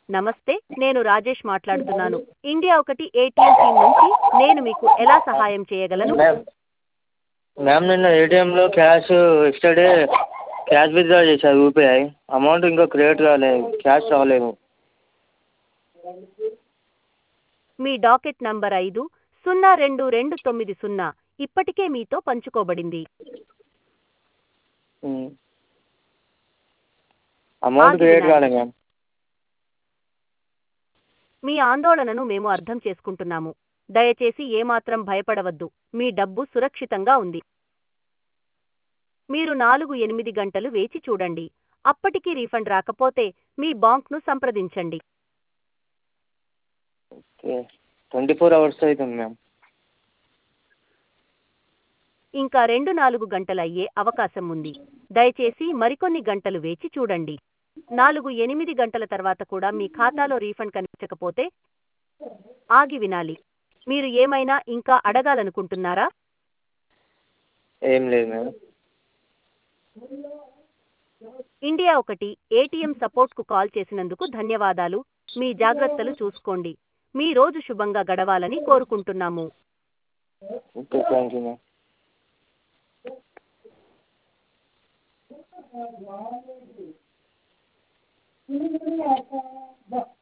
నమస్తే నేను రాజేష్ మాట్లాడుతున్నాను ఇండియా ఒకటి ఏటీఎం టీం నుంచి నేను మీకు ఎలా సహాయం చేయగలను మ్యామ్ మ్యామ్ నిన్న ఏటీఎంలో క్యాష్ ఎస్టర్డే క్యాష్ విత్డ్రా చేశాను యూపీఐ అమౌంట్ ఇంకా క్రియేట్ కాలేదు క్యాష్ రాలేదు మీ డాకెట్ నంబర్ ఐదు సున్నా రెండు రెండు తొమ్మిది సున్నా ఇప్పటికే మీతో పంచుకోబడింది అమౌంట్ క్రియేట్ కాలేదు మ్యామ్ మీ ఆందోళనను మేము అర్థం చేసుకుంటున్నాము దయచేసి ఏమాత్రం భయపడవద్దు మీ డబ్బు సురక్షితంగా ఉంది మీరు నాలుగు ఎనిమిది గంటలు వేచి చూడండి అప్పటికీ రీఫండ్ రాకపోతే మీ బాంక్ను సంప్రదించండి ఓకే ట్వంటీ ఫోర్ అవర్స్ అవుతుంది మ్యామ్ ఇంకా రెండు నాలుగు గంటలు అయ్యే అవకాశం ఉంది దయచేసి మరికొన్ని గంటలు వేచి చూడండి నాలుగు ఎనిమిది గంటల తర్వాత కూడా మీ ఖాతాలో రీఫండ్ కనిపించకపోతే ఆగి వినాలి మీరు ఏమైనా ఇంకా అడగాలనుకుంటున్నారా ఏం లేదు మ్యామ్ ఇండియా ఒకటి ఏటీఎం సపోర్ట్కు కాల్ చేసినందుకు ధన్యవాదాలు మీ జాగ్రత్తలు చూసుకోండి మీ రోజు శుభంగా గడవాలని కోరుకుంటున్నాము okay thank you ma'am Thank you.